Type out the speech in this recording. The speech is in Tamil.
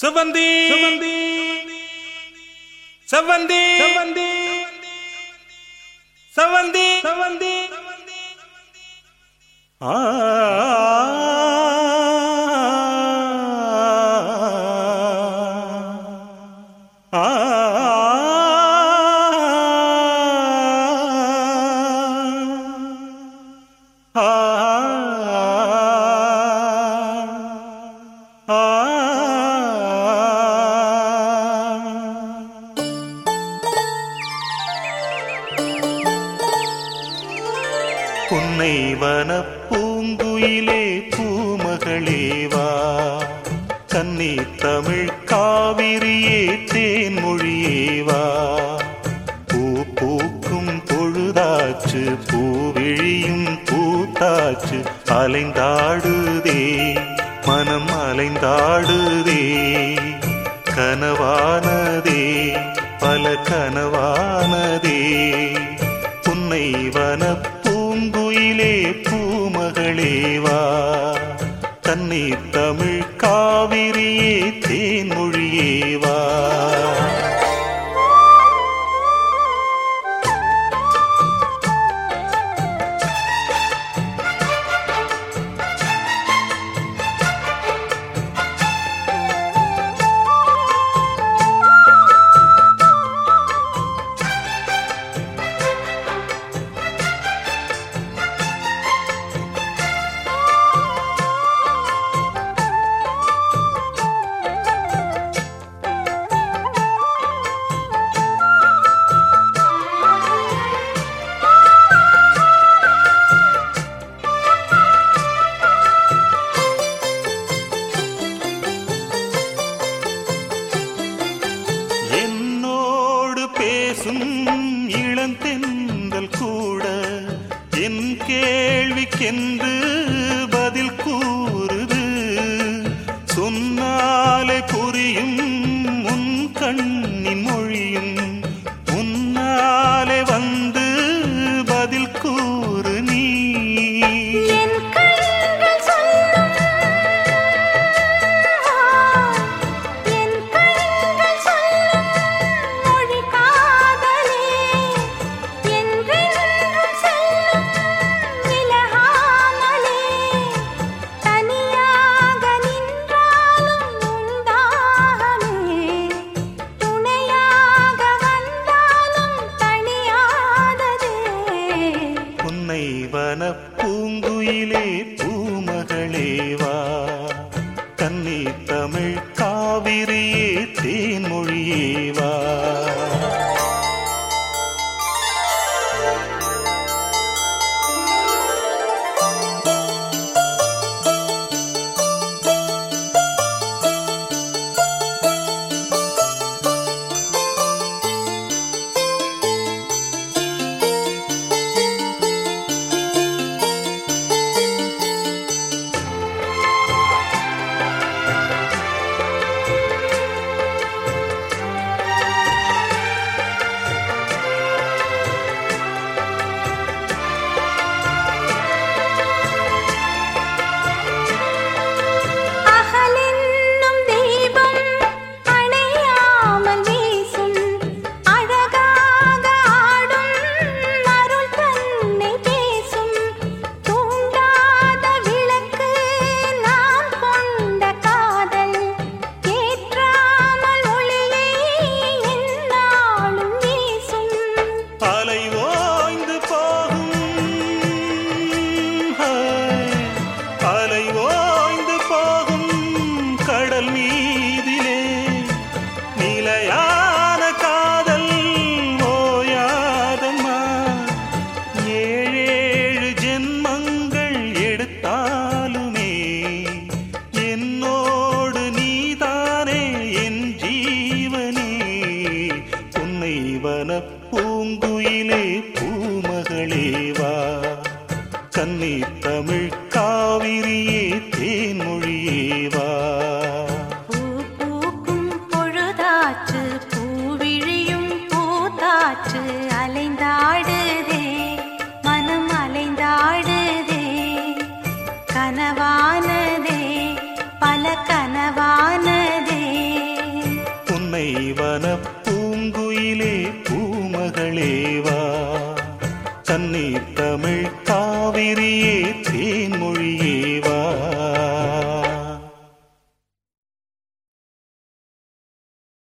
செவந்தி செவந்தி செவந்தி செவந்தி செவந்தி செவந்தி ஆ ஆ புன்னை வனப்பூங்குயிலே பூமகளேவா கன்னி தமிழ் காவிரியே தேன்மொழியேவா பூ பூக்கும் பொழுதாச்சு பூவிழியும் பூத்தாச்சு அலைந்தாடுதே மனம் அலைந்தாடுதே கனவானதே பல கனவானதே புன்னை வனப் பூங்குயிலே பூமகளேவா தன்னை தமிழ் காவிரியே தேன்மொழியேவா என்னோடு பேசும் இளந்தெந்தல் கூட என் கேள்விக்கென்று பதில் கூறுது சொன்னாலே புரியும் உன் கண்ணின் மொழியும் உன்னாலே வந்து பதில் கூறு நீ என் கண்கள் சொல்லும் என் கண்கள் சொல்லும் மொழி காதலே என்றென்றும் செல்லும் விலகாமலே தனியாக நின்றாலும் உண்டாகமே துணையாக வந்தாலும் தனியாததே உன்னை வனப் பூங்குயிலே பூமகளேவா கன்னி தமிழ் காவிரியே தேன்மொழியேவா அகலென்னும் தீபம் அணையாமல் வீசும் அழகாக ஆடும் அருள் தன்னை பேசும் தூண்டாத விளக்கு நாம் கொண்ட காதல் ஏற்றாமல் ஒளியை எந்நாளும் வீசும் அலை ஓய்ந்து போகும் ஹாய். அலை ஓய்ந்து போகும் கடல் மீதிலே நிலையான காதல் ஓயாதம்மா ஏழேழு ஜென்மங்கள் எடுத்தாலுமே என்னோடு நீதானே என் ஜீவனே உன்னை வனப் பூங்குயிலே பூமகளேவா கன்னி தமிழ் காவிரியே தேன்மொழியேவா பூ தென்னைவன பூங்குயிலே பூமகளே வா கன்னி தமிழ் காவிரியே தேன்மொழியே வா